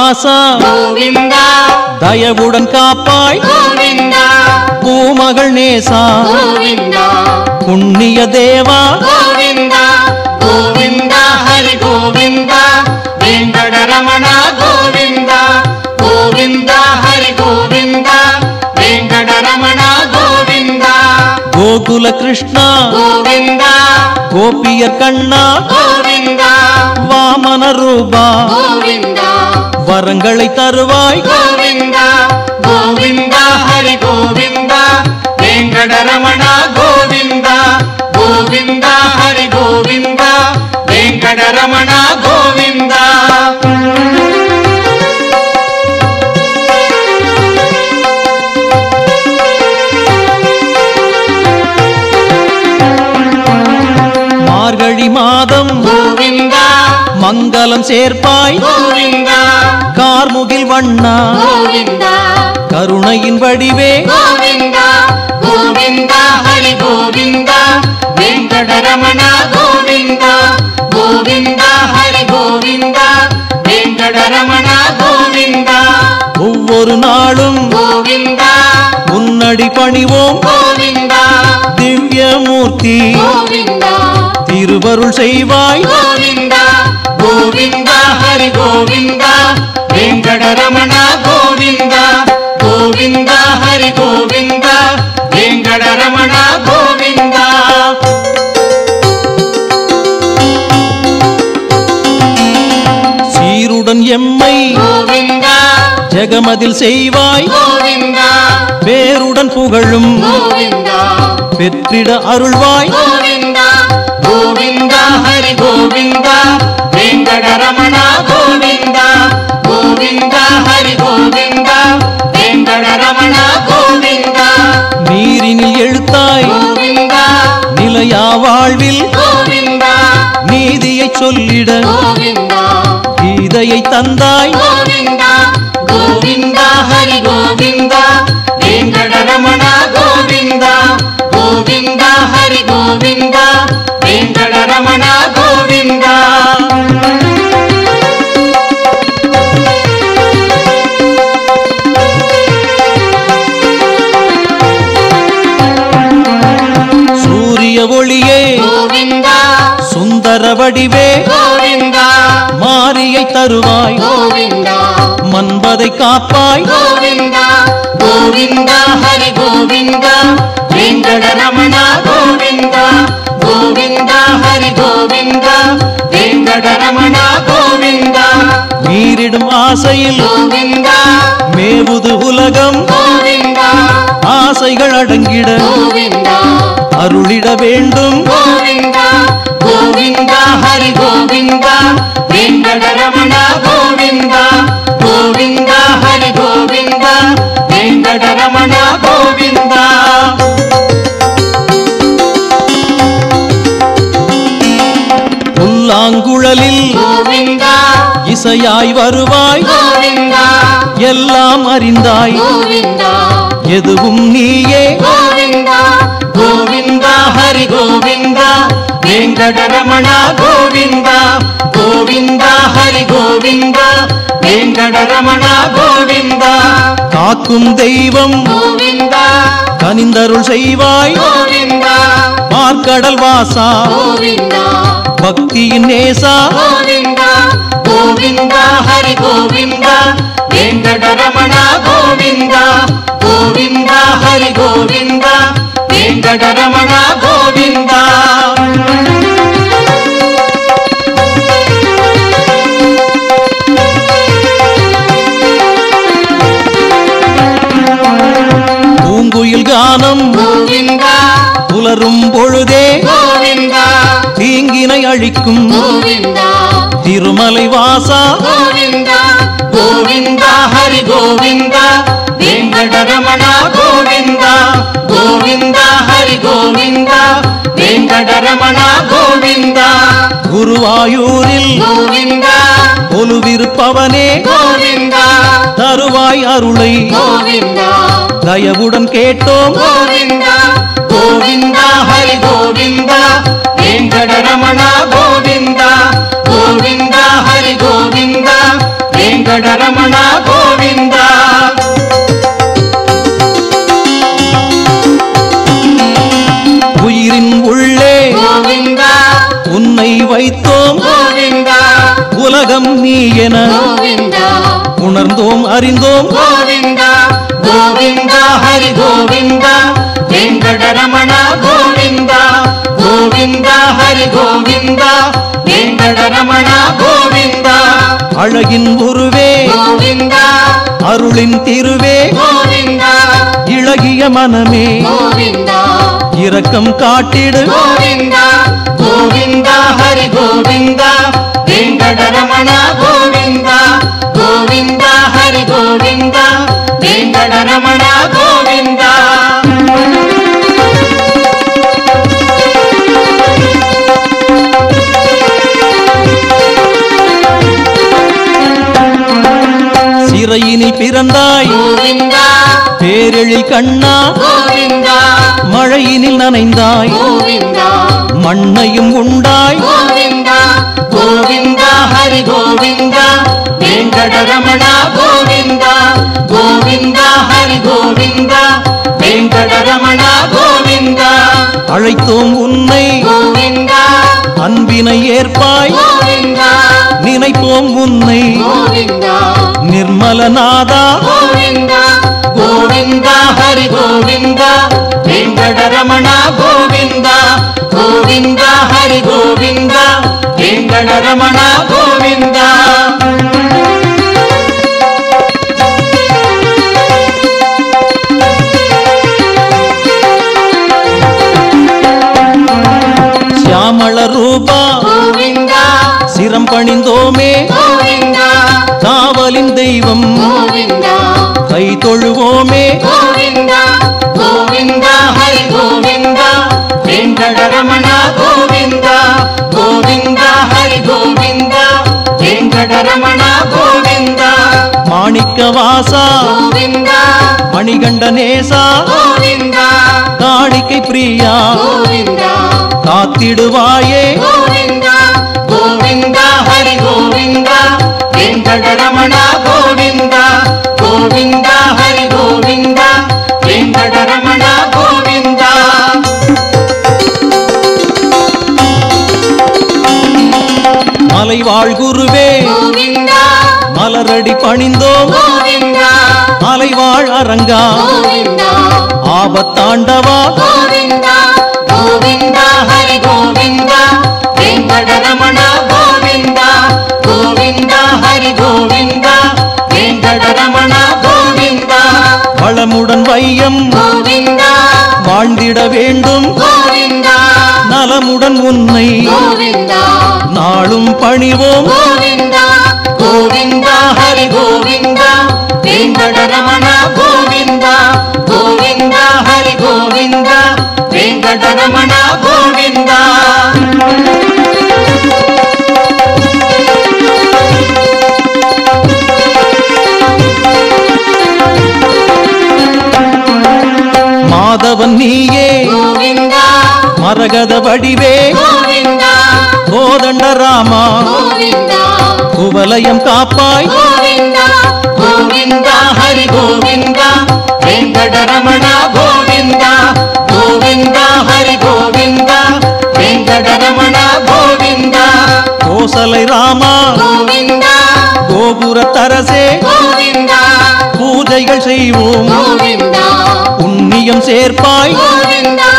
வாசா கோவிந்தா தயவுடன் காப்பாய் கோவிந்தா பூமகள் நேசா கோவிந்தா புண்ணிய தேவா கோவிந்தா கோவிந்தா ஹரி கோவிந்தா வெங்கடரமண கோவிந்தா கோவிந்தா ஹரி கோவிந்தா வெங்கடரமண கோவிந்தா கோகுல கிருஷ்ணா கோவிந்தா கோபியர் கண்ணா கோவிந்தா வாமன ரூபா கோவிந்தா வரங்களை தருவாய் கோவிந்தா கோவிந்தா ஹரி கோவிந்தா வெங்கடரமண கோவிந்தா கோவிந்தா ஹரி கோவிந்தா வெங்கடரமண கோவிந்தா மார்கழி மாதம் கோவிந்தா மங்களம் சேர்ப்பாய் கோவிந்தா கார்முகில் வண்ணா கோவிந்தா கருணையின் வடிவே கோவிந்தா கோவிந்தா ஹரி கோவிந்தா வெங்கடரமண கோவிந்தா கோவிந்தா ஹரி கோவிந்தா வெங்கடரமண கோவிந்தா ஒவ்வொரு நாளும் கோவிந்தா முன்னடி பணிவோம் கோவிந்தா திவ்யமூர்த்தி கோவிந்தா திருவருள் செய்வாய் கோவிந்தா கோவிந்தா ஹரி கோவிந்தா வெங்கடரமண கோவிந்தா கோவிந்தா ஹரி கோவிந்தா வெங்கடரமண கோவிந்தா சீருடன் எம்மை கோவிந்தா ஜெகமதில் செய்வாய் கோவிந்தா பேருடன் புகழும் கோவிந்தா பெற்றிட அருள்வாய் கோவிந்தா கோவிந்தா ஹரி கோவிந்தா வெங்கடரமண கோவிந்தா கோவிந்தா ஹரி கோவிந்தா வெங்கடரமண கோவிந்தா நீரினில் எழுத்தாய் கோவிந்தா நிலையா வாழ்வில் கோவிந்தா நீதியைச் சொல்லிட கோவிந்தா கீதையை தந்தாய் கோவிந்தா கோவிந்தா ஹரி கோவிந்தா வெங்கடரமண கோவிந்தா கோவிந்தா ஹரி கோவிந்தா வெங்கடரமண கோவிந்தா சூரிய ஒளியே கோவிந்தா சுந்தர வடிவே கோவிந்தா மாரியை தருவாய் கோவிந்தா மன்பதை காப்பாய் கோவிந்தா கோவிந்தா ஹரி கோவிந்தா வெங்கடரமண கோவிந்தா கோவிந்தா ஹரி கோவிந்தா வெங்கடரமண கோவிந்தா மீறிடும் ஆசையில் கோவிந்தா மேவுது உலகம் கோவிந்தா ஆசைகள் அடங்கிட கோவிந்தா அருளிட வேண்டும் கோவிந்தா கோவிந்தா ஹரி கோவிந்தா வெங்கடரமண கோவிந்தா கோவிந்தா ஹரி கோவிந்தா வெங்கடரமண கோவிந்தா புல்லாங்குழலில் கோவிந்தா இசையாய் வருவாய் கோவிந்தா எல்லாம் அறிந்தாய் கோவிந்தா எதுவும் நீயே கோவிந்தா கோவிந்தா ஹரி கோவிந்தா வெங்கடரமண கோவிந்தா கோவிந்தா ஹரி கோவிந்தா வெங்கடரமண கோவிந்தா காக்கும் தெய்வம் கோவிந்தா கனிந்தருள் செய்வாய் கோவிந்தா பார்க்கடல் வாசா கோவிந்தா பக்தியின் நேசா கோவிந்தா கோவிந்தா ஹரி கோவிந்தா வெங்கடரமண கோவிந்தா கோவிந்தா ஹரி கோவிந்தா வெங்கடரமண கோவிந்தா பூங்குயில் கானம் கோவிந்தா புலரும் பொழுதே கோவிந்தா தீங்கினை அழிக்கும் கோவிந்தா திருமலை வாசா கோவிந்தா கோவிந்தா ஹரி கோவிந்தா வெங்கடரமண கோவிந்தா கோவிந்தா ஹரி கோவிந்தா வெங்கடரமண கோவிந்தா குருவாயூரில் கோவிந்தா கொலுவிருப்பவனே கோவிந்தா தருவாய் அருளை கோவிந்தா தயவுடன் கேட்டோம் கோவிந்தா கோவிந்தா ஹரி கோவிந்தா வெங்கடரமண கோவிந்தா கோவிந்தா ஹரி கோவிந்தா வெங்கட వెంకటరమణ గోవింద உயிரின் உள்ளே గోవింద உன்னை வைத்தோம் గోవింద உலகம் நீ என గోవింద உணர்ந்தோம் அறிந்தோம் గోవింద గోవింద హరి గోవింద వెంకటరమణ గోవింద గోవింద హరి గోవింద వెంకటరమణ గోవింద அழகின் உருவே గోవింద அருளின் திருவே గోవింద இளகிய மனமே గోవింద இரக்கம் காட்டிடு గోవింద గోవింద హరి గోవింద వెంకటరమణ గోవింద గోవింద హరి గోవింద వెంకటరమణ గోవింద சிறையினில் பிறந்தாய் గోవింద பேரெழில் கண்ணா గోవింద மழையினில் நனைந்தாய் గోవింద மண்ணையும் உண்டாய் గోవింద గోవింద హరి గోవింద వెంకటరమణ గోవింద గోవింద హరి గోవింద వెంకటరమణ గోవింద அழைத்தோம் உன்னை గోవింద அன்பினை ஏற்பாய் గోవింద நினைப்போம் உன்னை గోవింద நிர்மலநாதா గోవింద గోవింద హరి గోవింద వెంకటరమణ గోవింద గోవింద హరి గోవింద వెంకటరమణ గోవింద சியாமள ரூபா గోవింద சிரம் பணிந்தோமே గోవింద காவலின் தெய்வம் గోవింద கை தொழுவோமே గోవింద గోవింద హరి గోవింద వెంకటరమణ గోవింద గోవింద హరి గోవింద వెంకటరమణ గోవింద மாணிக்க வாசா గోవింద மணிகண்ட நேசா గోవింద காணிக்கை பிரியா గోవింద காத்திடுவாயே గోవింద గోవింద హరి గోవింద వెంకటరమణ గోవింద గోవింద హరి గోవింద వెంకటరమణ గోవింద மலை வாழ்குருவே గోవింద மலரடி பணிந்தோம் గోవింద மலைவாழ் அரங்கா గోవింద ஆபத்தாண்டவா గోవింద గోవింద హరి గోవింద వెంకటరమణ గోవింద గోవింద హరి గోవింద వెంకటరమణ గోవింద வளமுடன் வையம் గోవింద வாழ்ந்திட வேண்டும் గోవింద நலமுடன் உன்னை గోవింద நாளும் பணிவோம் గోవింద గోవింద హరి గోవింద వెంకటరమణ గోవింద గోవింద హరి గోవింద వెంకటరమణ గోవింద மாதவன் நீயே గోవింద மரகத வடிவே గోవింద கோதண்ட ராமா గోవింద குவலயம் காப்பாய் గోవింద గోవింద హరి గోవింద వెంకటరమణ గోవింద గోవింద హరి గోవింద వెంకటరమణ గోవింద கோசலை ராமா గోవింద கோபுர தரசே గోవింద பூஜைகள் செய்வோம் గోవింద புண்ணியம் சேர்ப்பாய் గోవింద